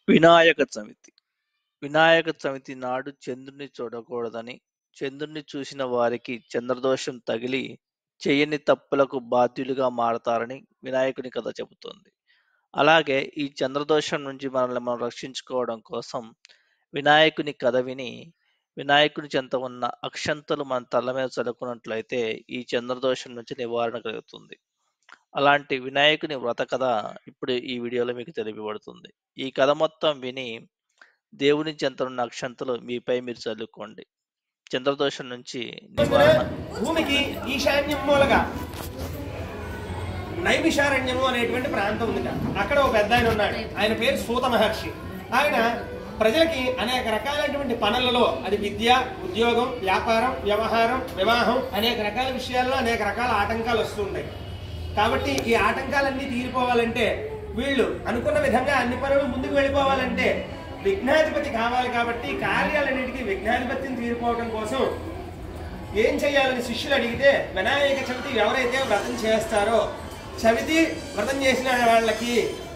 వినాయక చవితి వినాయక చవితి నాడు చంద్రుని చూడకూడదని చంద్రుని చూసిన వారికి చంద్రదోషం తగిలి చేయని తప్పులకు బాధ్యులుగా మారతారని వినాయకుని కథ చెబుతోంది అలాగే ఈ చంద్రదోషం నుంచి మనల్ని మనం రక్షించుకోవడం కోసం వినాయకుని కథ విని వినాయకుని చెంత ఉన్న అక్షంతలు మన తల మీద చదువుకున్నట్లయితే ఈ చంద్రదోషం నుంచి నివారణ కలుగుతుంది అలాంటి వినాయకుని వ్రత కథ ఇప్పుడు ఈ వీడియోలో మీకు తెలియబడుతుంది ఈ కథ మొత్తం విని దేవుని చెంతనున్న అక్షంతలు మీపై మీరు చల్లుకోండి చంద్రదోషం నుంచి నివారణ భూమికి ఈశాన్యం మూలగా నైమిషారణ్యము అనేటువంటి ప్రాంతం ఉంది అక్కడ ఒక పెద్ద ఆయన ఉన్నాడు ఆయన పేరు సూత మహర్షి ఆయన ప్రజలకి అనేక రకాలైనటువంటి పనులలో అది విద్య ఉద్యోగం వ్యాపారం వ్యవహారం వివాహం అనేక రకాల విషయాల్లో అనేక రకాల ఆటంకాలు వస్తుంటాయి కాబట్టి ఈ ఆటంకాలన్నీ తీరిపోవాలంటే వీళ్ళు అనుకున్న విధంగా అన్ని పనులు ముందుకు వెళ్ళిపోవాలంటే విఘ్నాధిపతి కావాలి కాబట్టి కార్యాలన్నిటికీ విఘ్నాధిపత్యం తీరిపోవడం కోసం ఏం చేయాలని శిష్యులు అడిగితే వినాయక చవితి ఎవరైతే వ్రతం చేస్తారో చవితి వ్రతం చేసిన వాళ్ళకి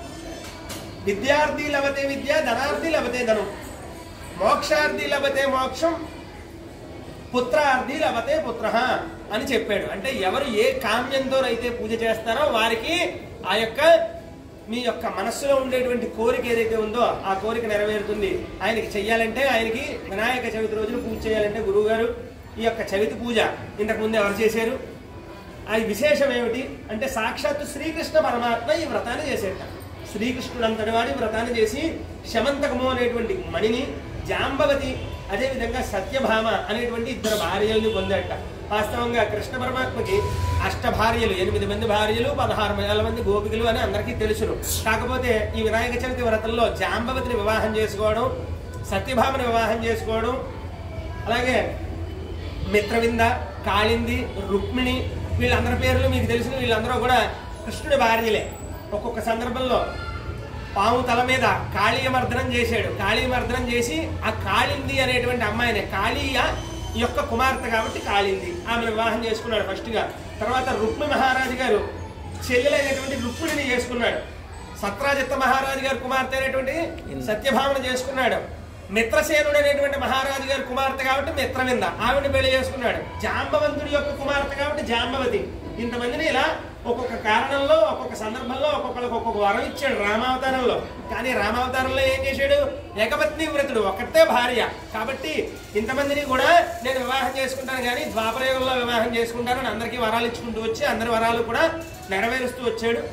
విద్యార్థి లభతే విద్య ధనార్థి లభతే ధనం మోక్షార్థి లభతే మోక్షం పుత్రార్థి లభతే పుత్ర అని చెప్పాడు అంటే ఎవరు ఏ కామ్యంతోనైతే పూజ చేస్తారో వారికి ఆ యొక్క మీ యొక్క మనస్సులో ఉండేటువంటి కోరిక ఏదైతే ఉందో ఆ కోరిక నెరవేరుతుంది ఆయనకి చెయ్యాలంటే ఆయనకి వినాయక చవితి రోజున పూజ చేయాలంటే గురువు గారు ఈ యొక్క చవితి పూజ ఇంతకు ముందు ఎవరు చేశారు అది విశేషం ఏమిటి అంటే సాక్షాత్తు శ్రీకృష్ణ పరమాత్మ ఈ వ్రతాన్ని చేసేట శ్రీకృష్ణుడు అంతటి వాడి వ్రతాన్ని చేసి శమంతకము అనేటువంటి మణిని జాంబవతి అదేవిధంగా సత్యభామ అనేటువంటి ఇద్దరు భార్యల్ని పొందాట వాస్తవంగా కృష్ణ పరమాత్మకి అష్ట భార్యలు ఎనిమిది మంది భార్యలు పదహారు వేల మంది గోపికలు అని అందరికీ తెలుసును కాకపోతే ఈ వినాయక చవితి వ్రతంలో జాంబవతిని వివాహం చేసుకోవడం సత్యభామని వివాహం చేసుకోవడం అలాగే మిత్రవింద కాళింది రుక్మిణి వీళ్ళందరి పేర్లు మీకు తెలిసిన వీళ్ళందరూ కూడా కృష్ణుడి భార్యలే ఒక్కొక్క సందర్భంలో పాము తల మీద కాళీయమర్దనం చేశాడు కాళీయమర్దనం చేసి ఆ కాళింది అనేటువంటి అమ్మాయిని కాళీయ యొక్క కుమార్తె కాబట్టి కాళింది ఆమెను వివాహం చేసుకున్నాడు ఫస్ట్ గా తర్వాత రుక్మి మహారాజు గారు చెల్లెలైనటువంటి రుక్మిణిని చేసుకున్నాడు సత్రాజిత్త మహారాజు గారు కుమార్తె అయినటువంటి సత్యభామను చేసుకున్నాడు మిత్రసేనుడు అనేటువంటి మహారాజు గారి కుమార్తె కాబట్టి మిత్రవింద ఆవిడ పెళ్లి చేసుకున్నాడు జాంబవంతుడి యొక్క కుమార్తె కాబట్టి జాంబవతి ఇంతమందిని ఇలా ఒక్కొక్క కారణంలో ఒక్కొక్క సందర్భంలో ఒక్కొక్కరికి ఒక్కొక్క వరం ఇచ్చాడు రామావతారంలో కానీ రామావతారంలో ఏం చేశాడు ఏకపత్ని వ్రతుడు ఒక్కటే భార్య కాబట్టి ఇంతమందిని కూడా నేను వివాహం చేసుకుంటాను కానీ ద్వాపరయుగంలో వివాహం చేసుకుంటాను అని అందరికీ వరాలు ఇచ్చుకుంటూ వచ్చి అందరి వరాలు కూడా నెరవేరుస్తూ వచ్చాడు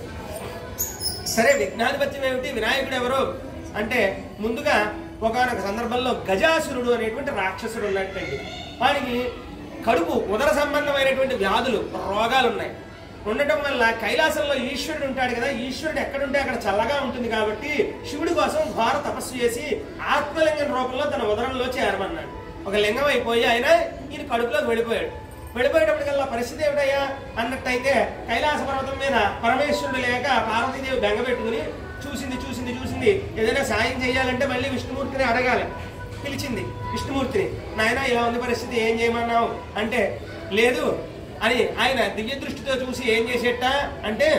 సరే విఘ్నాధిపత్యం ఏమిటి వినాయకుడు ఎవరు అంటే ముందుగా ఒకనొక సందర్భంలో గజాసురుడు అనేటువంటి రాక్షసుడు ఉన్నట్టండి వాడికి కడుపు ఉదర సంబంధమైనటువంటి వ్యాధులు రోగాలు ఉన్నాయి ఉండటం వల్ల కైలాసంలో ఈశ్వరుడు ఉంటాడు కదా ఈశ్వరుడు ఎక్కడుంటే అక్కడ చల్లగా ఉంటుంది కాబట్టి శివుడి కోసం ఘోర తపస్సు చేసి ఆత్మలింగం రూపంలో తన ఉదరంలో చేరమన్నాడు ఒక లింగం అయిపోయి ఆయన ఈయన కడుపులోకి వెళ్ళిపోయాడు వెళ్ళిపోయేటప్పటికల్లా పరిస్థితి ఏమిటయ్యా అన్నట్టయితే కైలాస పర్వతం మీద పరమేశ్వరుడు లేక పార్వతీదేవి బెంగ పెట్టుకుని చూసింది చూసింది చూసింది ఏదైనా సాయం చేయాలంటే మళ్ళీ విష్ణుమూర్తిని అడగాలి పిలిచింది విష్ణుమూర్తిని నాయన ఇలా ఉంది పరిస్థితి ఏం చేయమన్నావు అంటే లేదు అని ఆయన దివ్య దృష్టితో చూసి ఏం చేసేట అంటే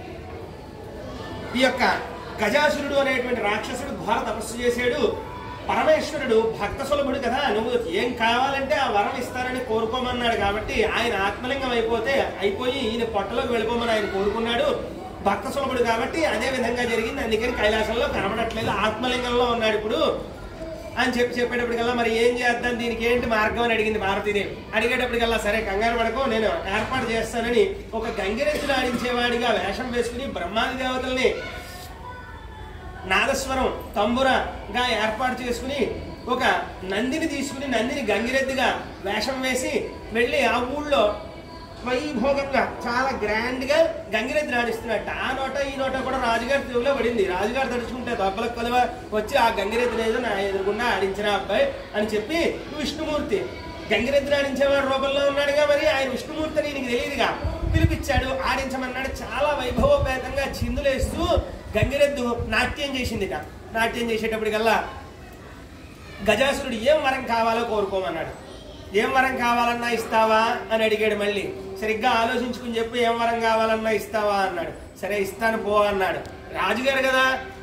ఈ యొక్క గజాసురుడు అనేటువంటి రాక్షసుడు ఘోర తపస్సు చేశాడు పరమేశ్వరుడు భక్త సులభుడు కదా నువ్వు ఏం కావాలంటే ఆ వరం ఇస్తానని కోరుకోమన్నాడు కాబట్టి ఆయన ఆత్మలింగం అయిపోతే అయిపోయి ఈయన పొట్టలోకి వెళ్ళిపోమని ఆయన కోరుకున్నాడు భక్త సులభుడు కాబట్టి అదే విధంగా జరిగింది అందుకని కైలాసంలో కనబడట్లేదు ఆత్మలింగంలో ఉన్నాడు ఇప్పుడు అని చెప్పి చెప్పేటప్పటికల్లా మరి ఏం చేద్దాం దీనికి ఏంటి మార్గం అని అడిగింది భారతీదేవి అడిగేటప్పటికల్లా సరే కంగారు పడకో నేను ఏర్పాటు చేస్తానని ఒక గంగిరెత్తులు ఆడించేవాడిగా వేషం వేసుకుని బ్రహ్మాది దేవతల్ని నాదస్వరం తంబురగా ఏర్పాటు చేసుకుని ఒక నందిని తీసుకుని నందిని గంగిరెద్దుగా వేషం వేసి వెళ్ళి ఆ ఊళ్ళో వైభోగంగా చాలా గ్రాండ్ గా గంగిరెద్దు ఆడిస్తున్నట్ట ఆ నోట ఈ నోట కూడా రాజుగారి చెవిలో పడింది రాజుగారు తడుచుకుంటే దెబ్బలకు కొలవ వచ్చి ఆ గంగిరెద్దు లేదు నా ఎదురుగుండా ఆడించిన అబ్బాయి అని చెప్పి విష్ణుమూర్తి గంగిరెద్దుని ఆడించేవాడు రూపంలో ఉన్నాడుగా మరి ఆయన విష్ణుమూర్తి అని నీకు తెలియదుగా పిలిపించాడు ఆడించమన్నాడు చాలా వైభవపేతంగా చిందులేస్తూ గంగిరెద్దు నాట్యం చేసిందిట నాట్యం చేసేటప్పటికల్లా గజాసురుడు ఏం వరం కావాలో కోరుకోమన్నాడు ఏం వరం కావాలన్నా ఇస్తావా అని అడిగాడు మళ్ళీ సరిగ్గా ఆలోచించుకుని చెప్పి ఏం వరం కావాలన్నా ఇస్తావా అన్నాడు సరే ఇస్తాను పో అన్నాడు రాజుగారు కదా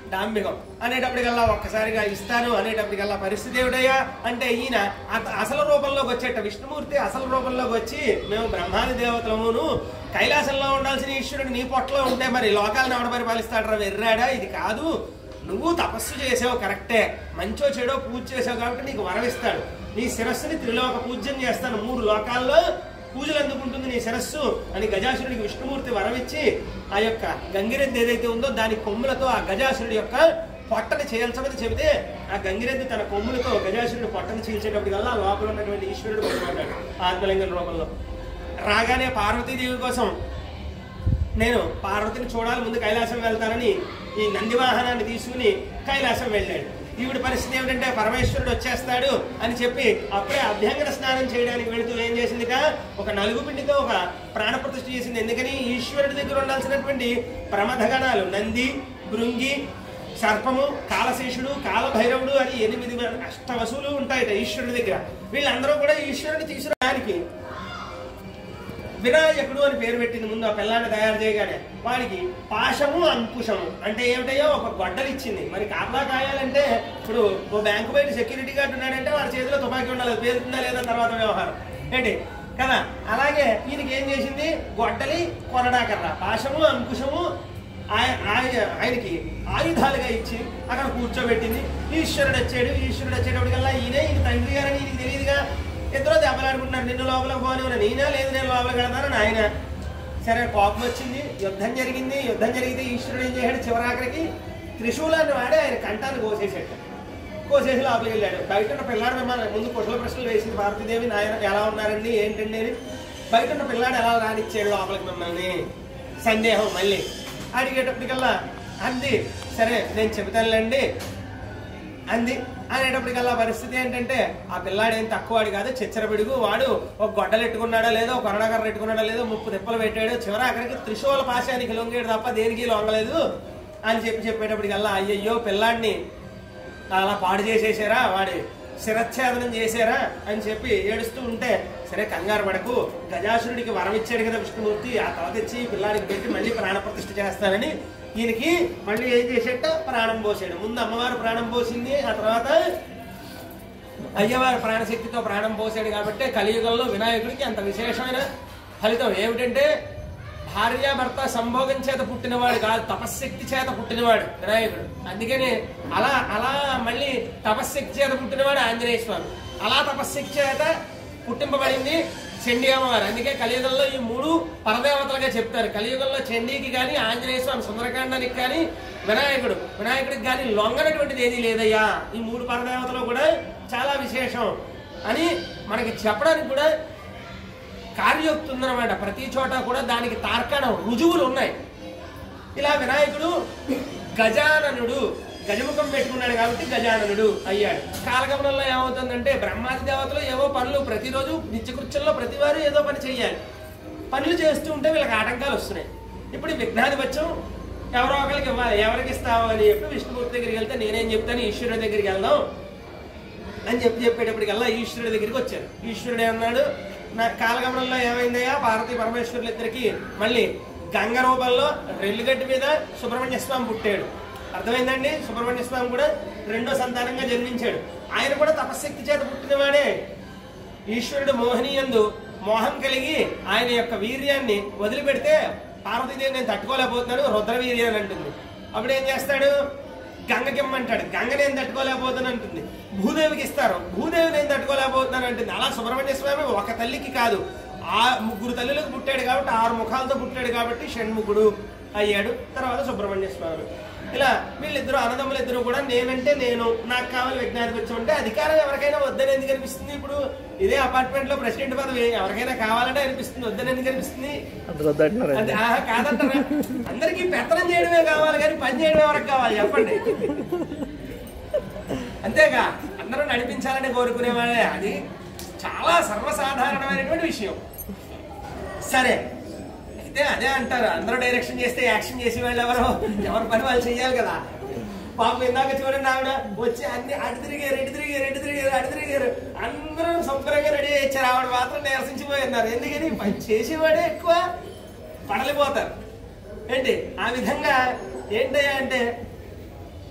డాంబికం అనేటప్పటికల్లా ఒక్కసారిగా ఇస్తాను అనేటప్పటికల్లా పరిస్థితి ఏమిటయ్యా అంటే ఈయన అత- అసలు రూపంలోకి వచ్చేట విష్ణుమూర్తి అసలు రూపంలోకి వచ్చి మేము బ్రహ్మాది దేవతలమును కైలాసంలో ఉండాల్సిన ఈశ్వరుడు నీ పొట్టలో ఉంటే మరి లోకాలను ఎవడ పరిపాలిస్తాడరా వెర్రాడా ఇది కాదు నువ్వు తపస్సు చేసావు కరెక్టే మంచో చెడో పూజ చేసావు కాబట్టి నీకు వరమిస్తాడు నీ శిరస్సుని త్రిలోక పూజ్యం చేస్తాను మూడు లోకాల్లో పూజలు అందుకుంటుంది నీ శిరస్సు అని గజాసురుడికి విష్ణుమూర్తి వరమిచ్చి ఆ యొక్క గంగిరెద్దు ఏదైతే ఉందో దాని కొమ్ములతో ఆ గజాసురుడి యొక్క పొట్టని చేయాల్సినది చెబితే ఆ గంగిరెద్దు తన కొమ్ములతో గజాసురుడి పొట్టని చీల్చేటప్పటికల్లా లోపల ఉన్నటువంటి ఈశ్వరుడు బయటపడ్డాడు ఆత్మలింగం రూపంలో రాగానే పార్వతీదేవి కోసం నేను పార్వతిని చూడాలి ముందు కైలాసం వెళ్తానని ఈ నంది వాహనాన్ని తీసుకుని కైలాసం వెళ్ళాడు ఈవిడ పరిస్థితి ఏమిటంటే పరమేశ్వరుడు వచ్చేస్తాడు అని చెప్పి అప్పుడే అభ్యంగన స్నానం చేయడానికి వెళుతూ ఏం చేసిందిక ఒక నలుగు పిండితో ఒక ప్రాణప్రతిష్ఠ చేసింది ఎందుకని ఈశ్వరుడి దగ్గర ఉండాల్సినటువంటి ప్రమథగణాలు నంది భృంగి సర్పము కాలశేషుడు కాలభైరవుడు అని ఎనిమిది అష్టవసులు ఉంటాయట ఈశ్వరుడి దగ్గర వీళ్ళందరూ కూడా ఈశ్వరుని తీసుకురావడానికి వినాయకుడు అని పేరు పెట్టింది ముందు ఆ పిల్లాన్ని తయారు చేయగానే వాడికి పాశము అంకుశము అంటే ఏమిటయో ఒక గొడ్డలు ఇచ్చింది మరి కాపలా కాయాలంటే ఇప్పుడు ఓ బ్యాంకు బయట సెక్యూరిటీ గార్డ్ ఉన్నాడంటే వాడి చేతిలో తుపాకీ ఉండాలి అది పేరుతుందా లేదా తర్వాత వ్యవహారం ఏంటి కదా అలాగే ఈయనకి ఏం చేసింది గొడ్డలి కొరడాకర్ర పాశము అంకుశము ఆయ- ఆయ- ఆయనకి ఆయుధాలుగా ఇచ్చి అక్కడ కూర్చోబెట్టింది ఈశ్వరుడు వచ్చాడు ఈశ్వరుడు వచ్చేటప్పటికల్లా ఈయనే ఈయన తండ్రి గారని ఈయనకి తెలియదుగా ఇద్దరు దెబ్బలాడుకుంటున్నారు నిన్ను లోపలికి పోని నేనా లేదు నేను లోపలికి వెళ్తానని ఆయన సరే కోపం వచ్చింది యుద్ధం జరిగింది యుద్ధం జరిగితే ఈశ్వరుడు ఏం చేశాడు చివరాఖరికి త్రిశూలాన్ని వాడి ఆయన కంఠాన్ని కోసేసాడు కోసేసి లోపలికి వెళ్ళాడు బయట ఉన్న పిల్లాడు మిమ్మల్ని ముందు కుశల ప్రశ్నలు వేసింది భారతీదేవి నాయన ఎలా ఉన్నారండి ఏంటండి అని బయట ఉన్న పిల్లాడు ఎలా రానిచ్చాడు లోపలికి మిమ్మల్ని సందేహం మళ్ళీ అడిగేటప్పటికల్లా అంది సరే నేను చెబుతానులేండి అంది అనేటప్పటికల్లా పరిస్థితి ఏంటంటే ఆ పిల్లాడు ఏం తక్కువవాడు కాదు చిచ్చరపిడుగు వాడు ఒక గొడ్డలు ఎట్టుకున్నాడో లేదో ఒక కొరడగర్ర ఎట్టుకున్నాడో లేదో ముప్పు తిప్పలు పెట్టాడు చివరి అక్కడికి త్రిశూల పాశానికి లొంగేడు తప్ప దేనికి లొంగలేదు అని చెప్పి చెప్పేటప్పటికల్లా అయ్యయ్యో పిల్లాడిని అలా పాడు చేసేసారా వాడి శిరచ్ఛేదనం చేశారా అని చెప్పి ఏడుస్తూ ఉంటే సరే కంగారు పడకు గజాసురుడికి వరం ఇచ్చాడు కదా విష్ణుమూర్తి ఆ తర్వాత ఇచ్చి ఈ పిల్లాడికి పెట్టి మళ్ళీ ప్రాణప్రతిష్ఠ చేస్తానని ఈయనకి మళ్ళీ ఏం చేసేట ప్రాణం పోసాడు ముందు అమ్మవారు ప్రాణం పోసింది ఆ తర్వాత అయ్యవారు ప్రాణశక్తితో ప్రాణం పోసాడు కాబట్టి కలియుగంలో వినాయకుడికి అంత విశేషమైన ఫలితం ఏమిటంటే భార్యాభర్త సంభోగం చేత పుట్టినవాడు కాదు తపశ్శక్తి చేత పుట్టినవాడు వినాయకుడు అందుకని అలా అలా మళ్ళీ తపశ్శక్తి చేత పుట్టినవాడు ఆంజనేయ స్వామి అలా తపశ్శక్తి చేత పుట్టింపబడింది చండీ అమ్మవారు అందుకే కలియుగంలో ఈ మూడు పరదేవతలుగా చెప్తారు కలియుగంలో చండీకి కానీ ఆంజనేయ స్వామి సుందరకాండానికి కానీ వినాయకుడు వినాయకుడికి కానీ లొంగనటువంటిది ఏదీ లేదయ్యా ఈ మూడు పరదేవతలు కూడా చాలా విశేషం అని మనకి చెప్పడానికి కూడా కార్యోక్తి ఉందన్నమాట ప్రతి చోట కూడా దానికి తార్కాణం రుజువులు ఉన్నాయి ఇలా వినాయకుడు గజాననుడు గజముఖం పెట్టుకున్నాడు కాబట్టి గజాననుడు అయ్యాడు కాలగమనంలో ఏమవుతుందంటే బ్రహ్మాది దేవతలు ఏవో పనులు ప్రతిరోజు నిత్యకృత్యంలో ప్రతివారు ఏదో పని చెయ్యాలి పనులు చేస్తూ ఉంటే వీళ్ళకి ఆటంకాలు వస్తున్నాయి ఇప్పుడు ఈ విఘ్నాధిపత్యం ఎవరో ఒకరికి ఇవ్వాలి ఎవరికి ఇస్తావు అని చెప్పి విష్ణుమూర్తి దగ్గరికి వెళ్తే నేనేం చెప్తాను ఈశ్వరుడి దగ్గరికి వెళ్దాం అని చెప్పి చెప్పేటప్పటికల్లా ఈశ్వరుడి దగ్గరికి వచ్చారు ఈశ్వరుడు ఏమన్నాడు నా కాలగమనంలో ఏమైందయ్యా పార్వతీ పరమేశ్వరులు ఇద్దరికి మళ్ళీ గంగ రూపంలో రెల్లుగడ్డి మీద సుబ్రహ్మణ్య స్వామి పుట్టాడు అర్థమైందండి సుబ్రహ్మణ్య స్వామి కూడా రెండో సంతానంగా జన్మించాడు ఆయన కూడా తపశక్తి చేత పుట్టినవాడే ఈశ్వరుడు మోహినియందు మోహం కలిగి ఆయన యొక్క వీర్యాన్ని వదిలిపెడితే పార్వతీదేవి నేను తట్టుకోలేకపోతున్నాను రుద్రవీర్యాన్ని అంటుంది అప్పుడు ఏం చేస్తాడు గంగకి ఇమ్మంటాడు గంగ నేను తట్టుకోలేకపోతాను అంటుంది భూదేవికి ఇస్తారు భూదేవి నేను తట్టుకోలేకపోతున్నాను అంటుంది అలా సుబ్రహ్మణ్య స్వామి ఒక తల్లికి కాదు ఆ ముగ్గురు తల్లులకు పుట్టాడు కాబట్టి ఆరు ముఖాలతో పుట్టాడు కాబట్టి షణ్ముఖుడు అయ్యాడు తర్వాత సుబ్రహ్మణ్య స్వామి ఇలా వీళ్ళిద్దరు అన్నదమ్ములు ఇద్దరు కూడా నేనంటే నేను నాకు కావాలి విజ్ఞాధిపత్యం అంటే అధికారం ఎవరికైనా వద్దని ఎందుకు అనిపిస్తుంది ఇప్పుడు ఇదే అపార్ట్మెంట్ లో ప్రెసిడెంట్ పదవి ఎవరికైనా కావాలంటే అనిపిస్తుంది వద్దని ఎందుకు అనిపిస్తుంది అంటే వద్దంటున్నారు అంటే ఆహా, కాదంటారా అందరికీ పెత్తనం చేయడమే కావాలి కానీ పని చేయడం ఎవరికి కావాలి చెప్పండి అంతేగా అందరూ నడిపించాలని కోరుకునేవాడే అది చాలా సర్వసాధారణమైనటువంటి విషయం సరే అయితే అదే అంటారు అందరూ డైరెక్షన్ చేస్తే యాక్షన్ చేసే వాళ్ళు ఎవరు ఎవరి పని వాళ్ళు చెయ్యాలి కదా పాపం ఇందాక చూడండి ఆవిడ వచ్చి అన్ని అటు తిరిగారు ఇటు తిరిగారు ఇటు తిరిగారు అటు తిరిగారు అందరూ శుభ్రంగా రెడీ అయ్యారు ఆవిడ మాత్రం నిరసించిపోయి ఉన్నారు ఎందుకని పని చేసేవాడే ఎక్కువ పడలిపోతారు ఏంటి ఆ విధంగా ఏంటయ్యా అంటే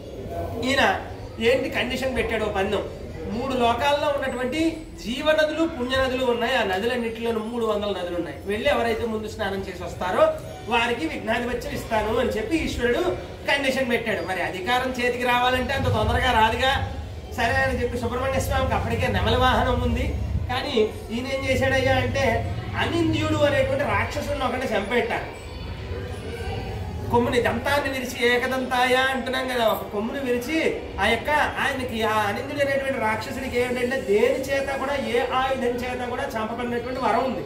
ఈయన ఏంటి కండిషన్ పెట్టాడు ఓ పందెం మూడు లోకాల్లో ఉన్నటువంటి జీవనదులు పుణ్యనదులు ఉన్నాయి ఆ నదులన్నింటిలోనూ మూడు వందల నదులు ఉన్నాయి వెళ్ళి ఎవరైతే ముందు స్నానం చేసి వస్తారో వారికి విఘ్నాధిపత్యం ఇస్తాను అని చెప్పి ఈశ్వరుడు కండిషన్ పెట్టాడు మరి అధికారం చేతికి రావాలంటే అంత తొందరగా రాదుగా సరే అని చెప్పి సుబ్రహ్మణ్య స్వామికి అప్పటికే నెమల వాహనం ఉంది కానీ ఈయన ఏం చేశాడయ్యా అంటే అనింద్యుడు అనేటువంటి రాక్షసుడిని ఒకటి చంపేటాడు కొమ్ముని దంతాన్ని విరిచి ఏకదంతాయ అంటున్నాం కదా ఒక కొమ్ముని విరిచి ఆ యొక్క ఆయనకి ఆ అనిందుడు అనేటువంటి రాక్షసుడికి ఏమిటంటే దేని చేత కూడా ఏ ఆయుధం చేత కూడా చంపబడినటువంటి వరం ఉంది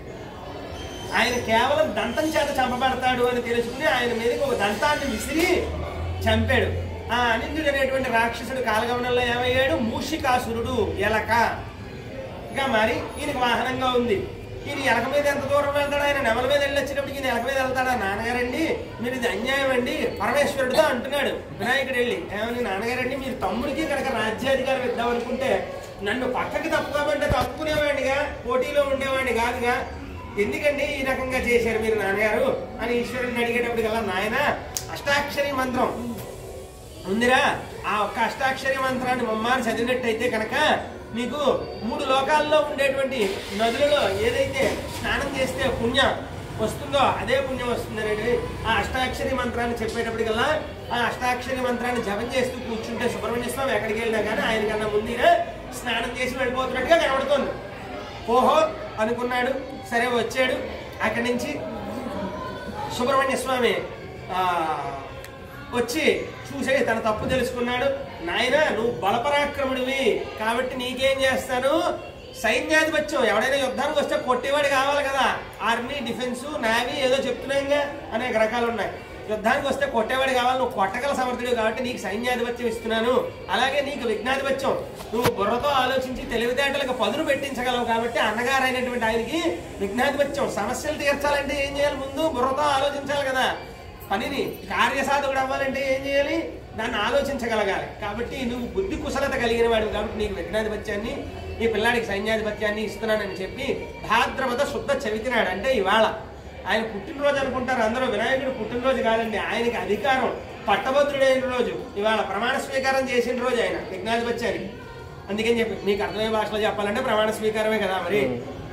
ఆయన కేవలం దంతం చేత చంపబడతాడు అని తెలుసుకుని ఆయన మీదకి ఒక దంతాన్ని విసిరి చంపాడు ఆ అనిందుడు అనేటువంటి రాక్షసుడు కాలగమనంలో ఏమయ్యాడు మూషికాసురుడు ఎలక గా మరి ఈయనకి వాహనంగా ఉంది ఈయన ఎలక మీద ఎంత దూరం వెళ్తాడు ఆయన నెమల మీద వెళ్ళి వచ్చినప్పుడు ఈయన ఎలక మీద వెళ్తాడా నాన్నగారండి మీరు ఇది అన్యాయం అండి పరమేశ్వరుడితో అంటున్నాడు వినాయకుడు వెళ్ళి ఏమని నాన్నగారండి మీరు తమ్ముడికి కనుక రాజ్యాధికారం ఇద్దాం అనుకుంటే నన్ను పక్కకి తప్పుకోమంటే తప్పుకునేవాడిగా పోటీలో ఉండేవాడిని కాదుగా ఎందుకండి ఈ రకంగా చేశారు మీరు నాన్నగారు అని ఈశ్వరుడిని అడిగేటప్పటికల్లా నాయన అష్టాక్షరి మంత్రం ఉందిరా ఆ ఒక్క అష్టాక్షరి మంత్రాన్ని మమ్మారు చదివినట్టయితే కనుక మీకు మూడు లోకాల్లో ఉండేటువంటి నదులలో ఏదైతే స్నానం చేస్తే పుణ్యం వస్తుందో అదే పుణ్యం వస్తుంది అనేది ఆ అష్టాక్షరి మంత్రాన్ని చెప్పేటప్పటికల్లా ఆ అష్టాక్షరి మంత్రాన్ని జపం చేస్తూ కూర్చుంటే సుబ్రహ్మణ్య స్వామి ఎక్కడికి వెళ్ళినా కానీ ఆయన కన్నా ముందుగా స్నానం చేసి వెళ్ళిపోతున్నట్టుగా కనబడుతోంది ఓహో అనుకున్నాడు సరే వచ్చాడు అక్కడి నుంచి సుబ్రహ్మణ్య స్వామి ఆ, వచ్చి చూసే తన తప్పు తెలుసుకున్నాడు నాయన నువ్వు బలపరాక్రముడివి కాబట్టి నీకేం చేస్తాను సైన్యాధిపత్యం ఎవడైనా యుద్ధానికి వస్తే కొట్టేవాడు కావాలి కదా ఆర్మీ డిఫెన్స్ నేవీ ఏదో చెప్తున్నాయిగా అనేక రకాలు ఉన్నాయి యుద్ధానికి వస్తే కొట్టేవాడు కావాలి నువ్వు కొట్టగల సమర్థుడు కాబట్టి నీకు సైన్యాధిపత్యం ఇస్తున్నాను అలాగే నీకు విఘ్నాధిపత్యం నువ్వు బుర్రతో ఆలోచించి తెలివితేటలకు పదును పెట్టించగలవు కాబట్టి అన్నగారైనటువంటి ఆయనకి విఘ్నాధిపత్యం సమస్యలు తీర్చాలంటే ఏం చేయాలి ముందు బుర్రతో ఆలోచించాలి కదా పనిని కార్యసాధకుడు అవ్వాలంటే ఏం చేయాలి దాన్ని ఆలోచించగలగాలి కాబట్టి నువ్వు బుద్ధి కుశలత కలిగిన వాడు కాబట్టి నీకు విఘ్నాధిపత్యాన్ని ఈ పిల్లాడికి సైన్యాధిపత్యాన్ని ఇస్తున్నానని చెప్పి భాద్రపద శుద్ధ చవితినాడు అంటే ఇవాళ ఆయన పుట్టినరోజు అనుకుంటారు అందరూ వినాయకుడు పుట్టినరోజు కాదండి ఆయనకి అధికారం పట్టభద్రుడైన రోజు ఇవాళ ప్రమాణ స్వీకారం చేసిన రోజు ఆయన విఘ్నాధిపత్యానికి అందుకని చెప్పి మీకు అర్థమయ్యే భాషలో చెప్పాలంటే ప్రమాణ స్వీకారమే కదా మరి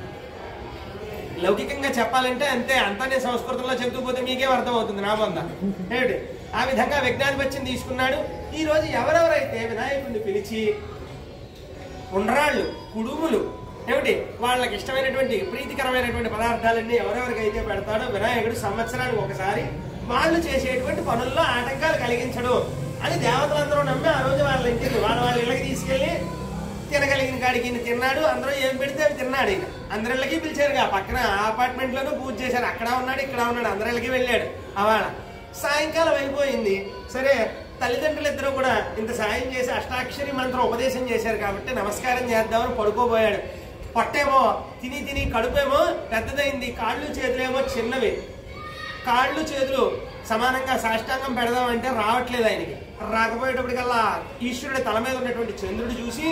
లౌకికంగా చెప్పాలంటే అంతే అంతా నేను సంస్కృతంలో చెబుతూ పోతే మీకేం అర్థమవుతుంది నా బంద ఏమిటి ఆ విధంగా విజ్ఞానిపత్యం తీసుకున్నాడు ఈ రోజు ఎవరెవరైతే వినాయకుడిని పిలిచి ఉండ్రాళ్ళు కుడుములు ఏమిటి వాళ్ళకి ఇష్టమైనటువంటి ప్రీతికరమైనటువంటి పదార్థాలన్నీ ఎవరెవరికైతే పెడతాడో వినాయకుడు సంవత్సరానికి ఒకసారి వాళ్ళు చేసేటువంటి పనుల్లో ఆటంకాలు కలిగించడు అని దేవతలందరూ నమ్మి ఆ రోజు వాళ్ళ ఇంటికి వాళ్ళ వాళ్ళ ఇళ్ళకి తీసుకెళ్లి తినగలిగిన కాడికి ఈయన తిన్నాడు అందరూ ఏం పెడితే అవి తిన్నాడు ఈయన అందరిళ్ళకి పిలిచారుగా పక్కన ఆ అపార్ట్మెంట్ లోనూ పూజ చేశారు అక్కడ ఉన్నాడు ఇక్కడ ఉన్నాడు అందరిళ్ళకి వెళ్ళాడు అవాళ సాయంకాలం అయిపోయింది సరే తల్లిదండ్రులు ఇద్దరు కూడా ఇంత సాయం చేసి అష్టాక్షరి మంత్రం ఉపదేశం చేశారు కాబట్టి నమస్కారం చేద్దామని పడుకోబోయాడు పొట్టేమో తిని తిని కడుపేమో పెద్దదైంది కాళ్ళు చేతులేమో చిన్నవి కాళ్ళు చేతులు సమానంగా సాష్టాంగం పెడదామంటే రావట్లేదు ఆయనకి రాకపోయేటప్పటికల్లా ఈశ్వరుడి తల మీద ఉన్నటువంటి చంద్రుడు చూసి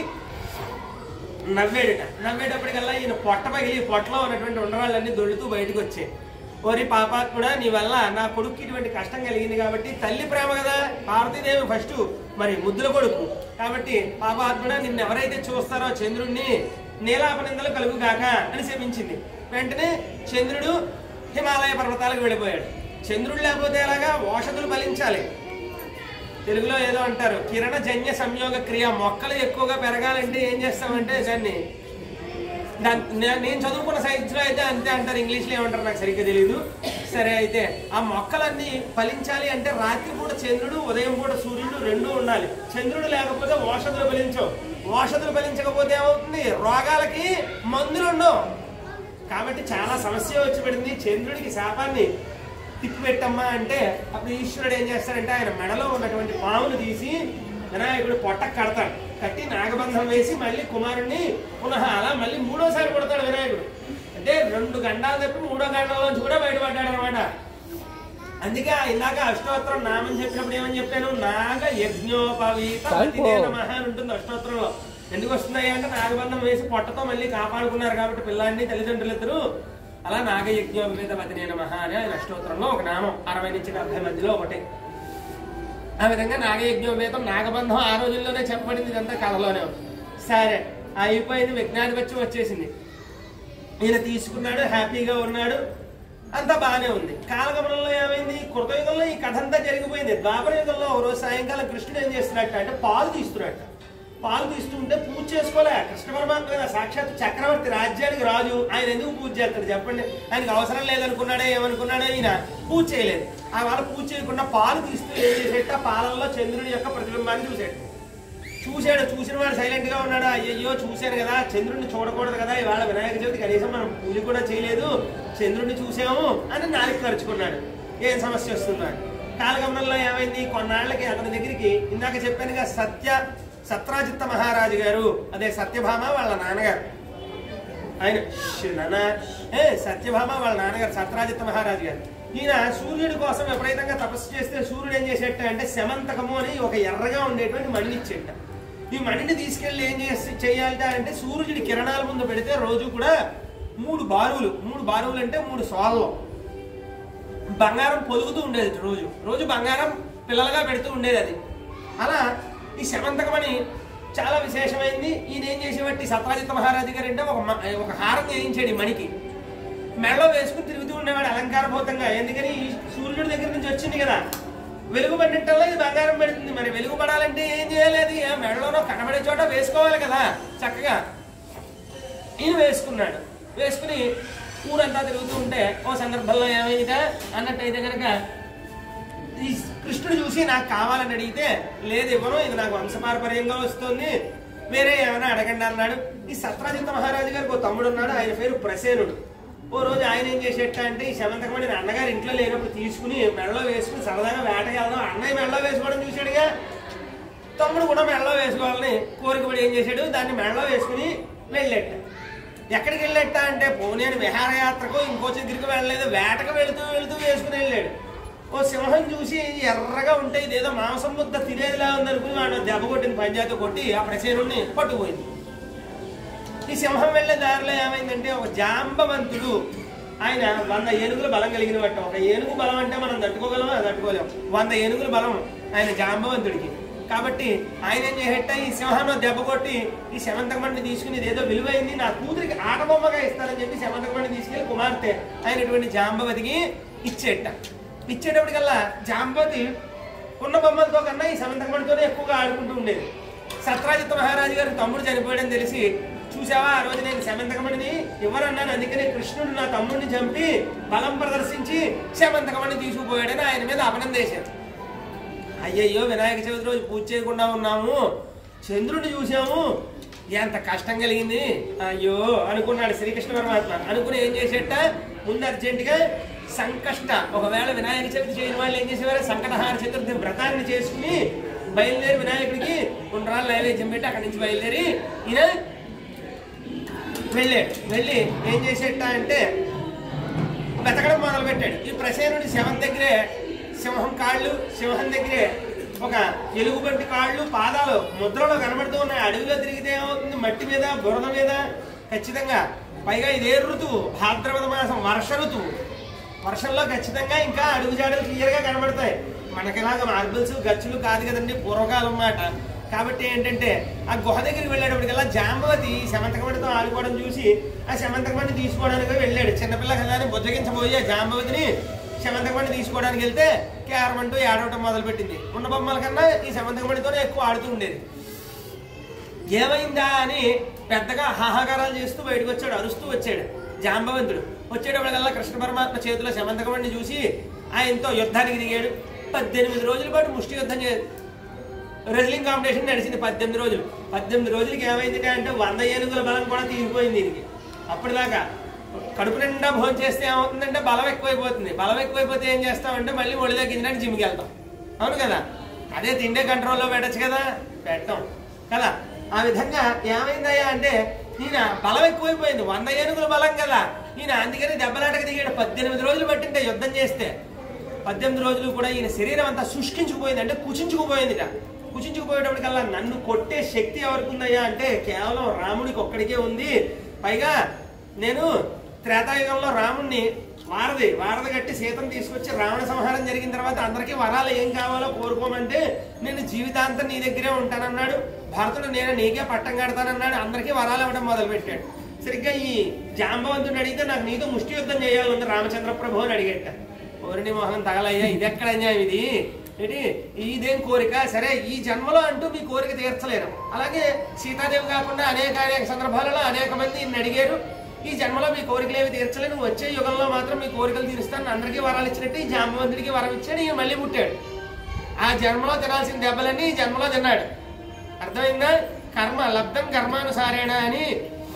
నవ్వాడట నవ్వేటప్పటికల్లా ఈయన పొట్ట పగిలి పొట్టలో ఉన్నటువంటి ఉండరాళ్ళన్నీ దొడుతూ బయటకు వచ్చాయి ఓరి పాపాత్ముడా నీ వల్ల నా కొడుకు ఇటువంటి కష్టం కలిగింది కాబట్టి తల్లి ప్రేమ కదా పార్వతీదేవి ఫస్ట్ మరి ముద్దుల కొడుకు కాబట్టి పాపాత్ముడా నిన్ను ఎవరైతే చూస్తారో చంద్రుడిని నీలాపనిందలు కలుగు కాక అని శపించింది వెంటనే చంద్రుడు హిమాలయ పర్వతాలకు వెళ్ళిపోయాడు చంద్రుడు లేకపోతే ఎలాగా ఓషధులు ఫలించాలి తెలుగులో ఏదో అంటారు కిరణ జన్య సంయోగ క్రియ మొక్కలు ఎక్కువగా పెరగాలంటే ఏం చేస్తామంటే దాన్ని దాన్- నే- నేను చదువుకున్న సైన్స్ లో అయితే అంతే అంటారు ఇంగ్లీష్ లో ఏమంటారు నాకు సరిగ్గా తెలియదు సరే అయితే ఆ మొక్కలన్నీ ఫలించాలి అంటే రాత్రి పూట చంద్రుడు ఉదయం పూట సూర్యుడు రెండు ఉండాలి చంద్రుడు లేకపోతే ఓషధులు ఫలించవు ఓషధులు ఫలించకపోతే ఏమవుతుంది రోగాలకి మందులు ఉండవు కాబట్టి చాలా సమస్య వచ్చి పడింది చంద్రుడికి శాపాన్ని తిప్పిపెట్టమ్మా అంటే అప్పుడు ఈశ్వరుడు ఏం చేస్తాడంటే ఆయన మెడలో ఉన్నటువంటి పామును తీసి వినాయకుడు పొట్ట కడతాడు కట్టి నాగబంధం వేసి మళ్ళీ కుమారుణ్ణి పునః అలా మళ్ళీ మూడోసారి కొడతాడు వినాయకుడు అంటే రెండు గండాలు తప్పి మూడో గంటలోంచి కూడా బయటపడ్డాడు అనమాట అందుకే ఆ ఇందాక అష్టోత్తరం నామని చెప్పినప్పుడు ఏమని చెప్పాను నాగ యజ్ఞోపవీత అతిథే నమః అని ఉంటుంది అష్టోత్తరంలో ఎందుకు వస్తున్నాయి అంటే నాగబంధం వేసి పొట్టతో మళ్ళీ కాపాడుకున్నారు కాబట్టి పిల్లాన్ని తల్లిదండ్రులు ఇద్దరు అలా నాగ యజ్ఞోపవీత అతిథే నమః అని ఆయన అష్టోత్తరంలో ఒక నామం అరవై నుంచి డెబ్బై మధ్యలో ఒకటి ఆ విధంగా నాగయజ్ఞోపేతం నాగబంధం ఆ రోజుల్లోనే చెప్పబడింది ఇదంతా కథలోనే ఉంది. సరే అయిపోయింది విజ్ఞాధిపత్యం వచ్చేసింది ఈయన తీసుకున్నాడు హ్యాపీగా ఉన్నాడు అంతా బాగానే ఉంది కాలగమనంలో ఏమైంది కృతయుగంలో ఈ కథ అంతా జరిగిపోయింది ద్వాపర యుగంలో ఒక రోజు సాయంకాలం కృష్ణుడు ఏం చేస్తున్నట్ట అంటే పాలు తీస్తున్నట్ట పాలు తీస్తుంటే పూజ చేసుకోలే కృష్ణ పరమాత్మ కదా సాక్షాత్ చక్రవర్తి రాజ్యానికి రాజు ఆయన ఎందుకు పూజ చేస్తాడు చెప్పండి ఆయనకు అవసరం లేదనుకున్నాడే ఏమనుకున్నాడో ఈయన పూజ చేయలేదు ఆ వాళ్ళ పూజ చేయకుండా పాలు తీస్తూ ఏం చేసేట పాలల్లో చంద్రుడి యొక్క ప్రతిబింబాన్ని చూసేట చూశాడు చూసిన వాడు సైలెంట్ గా ఉన్నాడు అయ్యయ్యో చూశాను కదా చంద్రుడిని చూడకూడదు కదా ఇవాళ వినాయక చవితి కనీసం మనం పూజ కూడా చేయలేదు చంద్రుడిని చూసాము అని నాలుగు ఖర్చుకున్నాడు ఏం సమస్య వస్తుందా కాలగమనంలో ఏమైంది కొన్నాళ్ళకి అతని దగ్గరికి ఇందాక చెప్పానుగా సత్య సత్రాజిత్త మహారాజు గారు అదే సత్యభామ వాళ్ళ నాన్నగారు ఆయన శ్రీ నాన్న ఏ సత్యభామ వాళ్ళ నాన్నగారు సత్రాజిత్త మహారాజు గారు ఈయన సూర్యుడి కోసం విపరీతంగా తపస్సు చేస్తే సూర్యుడు ఏం చేసేట అంటే శమంతకము అని ఒక ఎర్రగా ఉండేటువంటి మణిని ఇచ్చేట ఈ మణిని తీసుకెళ్లి ఏం చేసి చేయాలట అంటే సూర్యుడి కిరణాల ముందు పెడితే రోజు కూడా మూడు బారువులు మూడు బారువులు అంటే మూడు సోళ్ళం బంగారం పొలుగుతూ ఉండేది రోజు రోజు బంగారం పిల్లలుగా పెడుతూ ఉండేది అది అలా ఈ శమంతకమని చాలా విశేషమైంది ఈయన ఏం చేసేవాటి సత్రాజిత్ మహారాజు గారు అంటే ఒక మ- ఒక హారం చేయించాడు ఈ మణికి మెడలో వేసుకుని తిరుగుతూ ఉండేవాడు అలంకారభూతంగా ఎందుకని ఈ సూర్యుడి దగ్గర నుంచి వచ్చింది కదా వెలుగు పడినట్టల్లా ఇది బంగారం పెడుతుంది మరి వెలుగు పడాలంటే ఏం చేయాలి అది ఆ మెడలోనో కనబడే చోట వేసుకోవాలి కదా చక్కగా ఈయన వేసుకున్నాడు వేసుకుని ఊరంతా తిరుగుతూ ఉంటే ఓ సందర్భంలో ఏమైందిట అన్నట్టయితే కనుక ఈ కృష్ణుడు చూసి నాకు కావాలని అడిగితే లేదు ఇవ్వను ఇది నాకు వంశపారపర్యంగా వస్తుంది వేరే ఏమైనా అడగండి అన్నాడు ఈ సత్రాజిత్ మహారాజు గారికి ఒక తమ్ముడు ఉన్నాడు ఆయన పేరు ప్రసేనుడు ఓ రోజు ఆయన ఏం చేసేట అంటే ఈ శమంతకమణి అన్నగారు ఇంట్లో లేనప్పుడు తీసుకుని మెడలో వేసుకుని సరదాగా వేటకి వెళ్దాం అన్నయ్య మెడలో వేసుకోవడం చూశాడుగా తమ్ముడు కూడా మెడలో వేసుకోవాలని కోరిక పడి ఏం చేశాడు దాన్ని మెడలో వేసుకుని వెళ్ళేట ఎక్కడికి వెళ్ళేట అంటే పోనేని విహారయాత్రకు ఇంకో దగ్గరికి వెళ్ళలేదు వేటకు వెళుతూ వెళుతూ వేసుకుని వెళ్ళాడు ఓ సింహం చూసి ఎర్రగా ఉంటే ఇదేదో మాంసం ముద్ద తినేదిలా ఉందనుకుని వాడు దెబ్బ కొట్టిన పంచాయతీ కొట్టి ఆ ప్రసేనుడిని పట్టుకుపోయింది ఈ సింహం వెళ్ళే దారిలో ఏమైందంటే ఒక జాంబవంతుడు ఆయన వంద ఏనుగుల బలం కలిగిన బట్ట ఒక ఏనుగు బలం అంటే మనం తట్టుకోగలమా తట్టుకోలేం వంద ఏనుగుల బలం ఆయన జాంబవంతుడికి కాబట్టి ఆయన ఏం చేసేట ఈ సింహాన్ని దెబ్బ కొట్టి ఈ శమంతకమణిని తీసుకుని ఇదేదో విలువైంది నా కూతురికి ఆట బొమ్మగా ఇస్తానని చెప్పి శమంతకమణిని తీసుకెళ్లి కుమార్తె అయినటువంటి జాంబవతికి ఇచ్చేట ఇచ్చేటప్పటికల్లా జాంబవతి ఉన్న బొమ్మలతో కన్నా ఈ సమంతకమణితోనే ఎక్కువగా ఆడుకుంటూ ఉండేది సత్రాజిత్ మహారాజు గారు తమ్ముడు చనిపోయాడని తెలిసి చూసావా ఆ రోజు నేను శమంతకమణిని ఇవ్వనన్నాను అందుకనే కృష్ణుడు నా తమ్ముడిని చంపి బలం ప్రదర్శించి శమంతకమణి తీసుకుపోయాడని ఆయన మీద అపనందేశారు అయ్యయ్యో వినాయక చవితి రోజు పూజ చేయకుండా ఉన్నాము చంద్రుడిని చూసాము ఎంత కష్టం కలిగింది అయ్యో అనుకున్నాడు శ్రీకృష్ణ పరమాత్మ అనుకుని ఏం చేసేట ముందు అర్జెంటుగా సంకష్ట ఒకవేళ వినాయక చవితి చేయని వాళ్ళు ఏం చేసేవారు సంకటహార చతుర్థి వ్రతాన్ని చేసుకుని బయలుదేరి వినాయకుడికి ఉండ్రాలు నైవేద్యం పెట్టి అక్కడి నుంచి బయలుదేరి ఈయన వెళ్ళాడు వెళ్ళి ఏం చేసేట అంటే వెతకడం మొదలు పెట్టాడు ఈ ప్రసేనుడి శవం దగ్గరే సింహం కాళ్ళు సింహం దగ్గరే ఒక ఎలుగుబంటి కాళ్ళు పాదాలు ముద్రలో కనబడుతూ ఉన్నాయి అడవిలో తిరిగితే ఏమవుతుంది మట్టి మీద బురద మీద ఖచ్చితంగా పైగా ఇదే ఋతువు భాద్రపద మాసం వర్ష ఋతువు వర్షంలో ఖచ్చితంగా ఇంకా అడుగు జాడలు క్లియర్ గా కనబడతాయి మనకిలాగా మార్బుల్స్ గచ్చులు కాదు కదండి పూర్వకాలం మాట కాబట్టి ఏంటంటే ఆ గుహ దగ్గరికి వెళ్ళేటప్పటికల్లా జాంబవతి శమంతకమణితో ఆడుకోవడం చూసి ఆ శమంతకమణి తీసుకోవడానికి వెళ్ళాడు చిన్నపిల్ల కదా అని బుజ్జగించబోయి ఆ జాంబవతిని శమంతకమణి తీసుకోవడానికి వెళ్తే కేరమంటూ ఏడవటం మొదలుపెట్టింది ఉన్న బొమ్మల కన్నా ఈ శమంతకమణితోనే ఎక్కువ ఆడుతూ ఉండేది ఏమైందా అని పెద్దగా హాహాకారాలు చేస్తూ బయటకు వచ్చాడు అరుస్తూ వచ్చాడు జాంబవంతుడు వచ్చేటప్పటికల్లా కృష్ణ పరమాత్మ చేతిలో శమంతకమణిని చూసి ఆయనతో యుద్ధానికి దిగాడు పద్దెనిమిది రోజుల పాటు ముష్టి యుద్ధం చే రెజ్లింగ్ కాంపిటీషన్ నడిచింది పద్దెనిమిది రోజులు పద్దెనిమిది రోజులకి ఏమైంది అంటే వంద ఏనుగుల బలం కూడా తీరిపోయింది దీనికి అప్పటిదాకా కడుపు నిండా భోజనం చేస్తే ఏమవుతుందంటే బలం ఎక్కువైపోతుంది బలం ఎక్కువైపోతే ఏం చేస్తామంటే మళ్ళీ ఒళ్ళు తగ్గించడానికి జిమ్కి వెళ్తాం అవును కదా అదే తిండే కంట్రోల్లో పెట్టచ్చు కదా పెట్టాం కదా ఆ విధంగా ఏమైందయ్యా అంటే ఈయన బలం ఎక్కువైపోయింది వంద ఏనుగుల బలం కదా ఈయన అందుకని దెబ్బలాటకు దిగాడు పద్దెనిమిది రోజులు పట్టింటే యుద్ధం చేస్తే పద్దెనిమిది రోజులు కూడా ఈయన శరీరం అంతా శుష్కించుకుపోయింది అంటే కుచించుకుపోయిందిట కుచించుకుపోయేటప్పటికల్లా నన్ను కొట్టే శక్తి ఎవరికి ఉందయ్యా అంటే కేవలం రాముడికి ఒక్కడికే ఉంది పైగా నేను త్రేతాయుగంలో రాముణ్ణి వారధి వారధి కట్టి సీతను తీసుకొచ్చి రావణ సంహారం జరిగిన తర్వాత అందరికీ వరాలు ఏం కావాలో కోరుకోమంటే నేను జీవితాంతం నీ దగ్గరే ఉంటానన్నాడు భరతుడు నేను నీకే పట్టం కడతానన్నాడు అందరికీ వరాలు ఇవ్వడం మొదలు పెట్టాడు సరిగ్గా ఈ జాంబవంతుడు అడిగితే నాకు నీతో ముష్టి యుద్ధం చేయాలంది రామచంద్ర ప్రభు అని అడిగేట ఓరిని మోహన్ తగలయ్యా ఇది ఎక్కడ అన్యాయం ఇది ఏంటి ఇదేం కోరిక సరే ఈ జన్మలో అంటూ మీ కోరిక తీర్చలేరు అలాగే సీతాదేవి కాకుండా అనేక అనేక సందర్భాలలో అనేక మంది నిన్ను అడిగారు ఈ జన్మలో మీ కోరికలు ఏవి తీర్చలే నువ్వు వచ్చే యుగంలో మాత్రం మీ కోరికలు తీరుస్తాను అందరికీ వరాలు ఇచ్చినట్టు ఈ జాంబవంతుడికి వరం ఇచ్చాడు ఇక మళ్ళీ పుట్టాడు ఆ జన్మలో తినాల్సిన దెబ్బలన్నీ ఈ జన్మలో తిన్నాడు అర్థమైందా కర్మ లబ్ధం కర్మానుసారేణ అని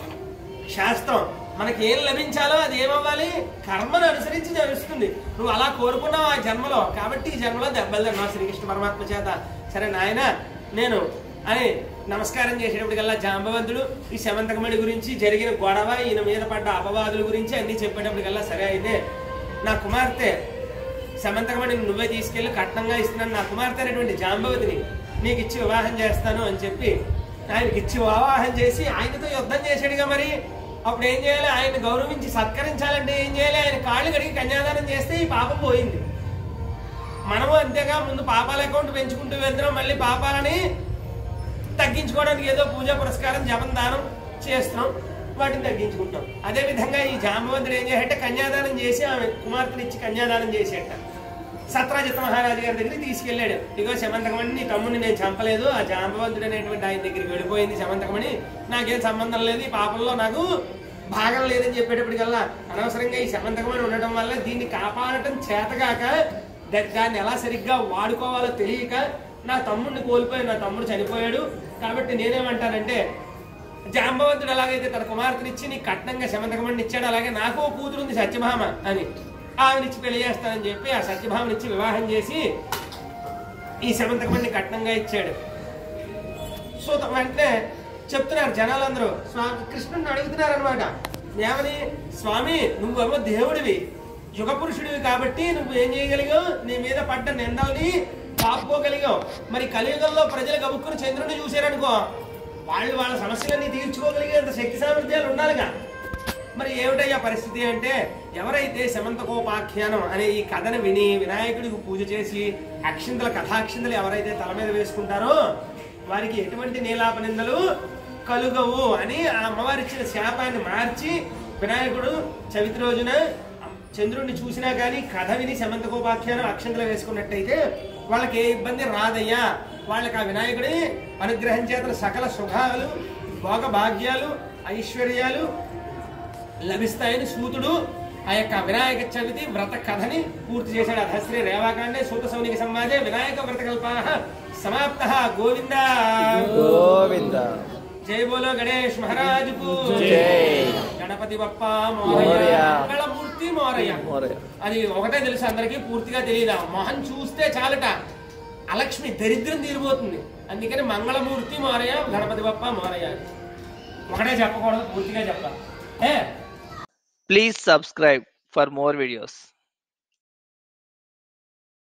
శాస్త్రం మనకి ఏం లభించాలో అది ఏమవ్వాలి కర్మను అనుసరించి జరుగుతుంది నువ్వు అలా కోరుకున్నావు ఆ జన్మలో కాబట్టి ఈ జన్మలో దెబ్బలు తిన్నావు శ్రీకృష్ణ పరమాత్మ చేత సరే నాయన నేను అని నమస్కారం చేసేటప్పటికల్లా జాంబవంతుడు ఈ శమంతకమణి గురించి జరిగిన గొడవ ఈయన మీద పడ్డ అపవాదుల గురించి అన్ని చెప్పేటప్పటికల్లా సరే అయితే నా కుమార్తె సమంతకమణి నువ్వే తీసుకెళ్లి కట్నంగా ఇస్తున్నాను నా కుమార్తె అనేటువంటి జాంబవతిని నీకు ఇచ్చి వివాహం చేస్తాను అని చెప్పి ఆయనకి ఇచ్చి వివాహం చేసి ఆయనతో యుద్ధం చేశాడుగా మరి అప్పుడు ఏం చేయాలి ఆయన గౌరవించి సత్కరించాలంటే ఏం చేయాలి ఆయన కాళ్ళు కడిగి కన్యాదానం చేస్తే ఈ పాపం పోయింది మనము అంతేగా ముందు పాపాల అకౌంట్ పెంచుకుంటూ వెళ్తున్నాం మళ్ళీ పాపాలని తగ్గించుకోవడానికి ఏదో పూజా పురస్కారం జపం దానం చేస్తున్నాం వాటిని తగ్గించుకుంటాం అదే విధంగా ఈ జాంబవంతుడు ఏం చేశాడంటే కన్యాదానం చేసి ఆమె కుమార్తెని ఇచ్చి కన్యాదానం చేసేట సత్రాజిత మహారాజు గారి దగ్గరికి తీసుకెళ్ళాడు ఇగో శమంతకమణి నీ తమ్ముడిని నేను చంపలేదు ఆ జాంబవంతుడు అనేటువంటి ఆయన దగ్గరికి వెళ్ళిపోయింది శమంతకమణి నాకేం సంబంధం లేదు ఈ పాపంలో నాకు భాగం లేదని చెప్పేటప్పటికల్లా అనవసరంగా ఈ శమంతకమణి ఉండటం వల్ల దీన్ని కాపాడటం చేతగాక దా- దాన్ని ఎలా సరిగ్గా వాడుకోవాలో తెలియక నా తమ్ముడిని కోల్పోయి నా తమ్ముడు చనిపోయాడు కాబట్టి నేనేమంటానంటే జాంబవంతుడు ఎలాగైతే తన కుమార్తెనిచ్చి నీ కట్నంగా శమంతకమణి ఇచ్చాడు అలాగే నాకు ఓ కూతురు ఉంది సత్యభామ అని ఆమెనిచ్చి పెళ్లి చేస్తానని చెప్పి ఆ సత్యభామనిచ్చి వివాహం చేసి ఈ శమంతకమణి కట్నంగా ఇచ్చాడు సో త- వెంటనే చెప్తున్నారు జనాలందరూ స్వామి కృష్ణుని అడుగుతున్నారు అనమాట ఏమని స్వామి నువ్వేమో దేవుడివి యుగ పురుషుడివి కాబట్టి నువ్వు ఏం చేయగలిగావు నీ మీద పడ్డ నిందల్ని కాపుకోగలిగావు మరి కలియుగంలో ప్రజలు గబుక్కుని చంద్రుడిని చూశారనుకో వాళ్ళు వాళ్ళ సమస్యలన్నీ తీర్చుకోగలిగేంత శక్తి సామర్థ్యాలు ఉండాలిగా మరి ఏమిటయ్యా పరిస్థితి అంటే ఎవరైతే శమంతకోపాఖ్యానం అనే ఈ కథను విని వినాయకుడికి పూజ చేసి అక్షింతల కథాక్షింతలు ఎవరైతే తల మీద వేసుకుంటారో వారికి ఎటువంటి నీలాప నిందలు కలుగవు అని ఆ అమ్మవారి ఇచ్చిన శాపాన్ని మార్చి వినాయకుడు చవితి రోజున చంద్రుడిని చూసినా కానీ కథ విని శమంతకోపాఖ్యానం అక్షంతలు వేసుకున్నట్టయితే వాళ్ళకి ఏ ఇబ్బంది రాదయ్యా వాళ్ళకి ఆ వినాయకుడి అనుగ్రహం చేత సకల సుఖాలు భోగ భాగ్యాలు ఐశ్వర్యాలు లభిస్తాయని సూతుడు ఆ యొక్క వినాయక చవితి వ్రత కథని పూర్తి చేశాడు అధశ్రీ రేవాకాండే సూత సౌనిక సంవాదే వినాయక వ్రత కల్పా సమాప్త గోవింద గోవింద జై బోలో గణేష్ మహారాజుకు జై. గణపతి బప్ప మోరయ్య. మోరయ్య మంగళమూర్తి మోరయ్య మోరయ్య. అది ఒకటే తెలుసు అందరికీ పూర్తిగా తెలియదు మొహం చూస్తే చాలట అలక్ష్మి దరిద్రం తీరిపోతుంది అందుకని మంగళమూర్తి మోరయ్య గణపతి బప్ప మోరయ్య ఒకటే చెప్పకూడదు పూర్తిగా చెప్పాలి ఏ Please subscribe for more videos.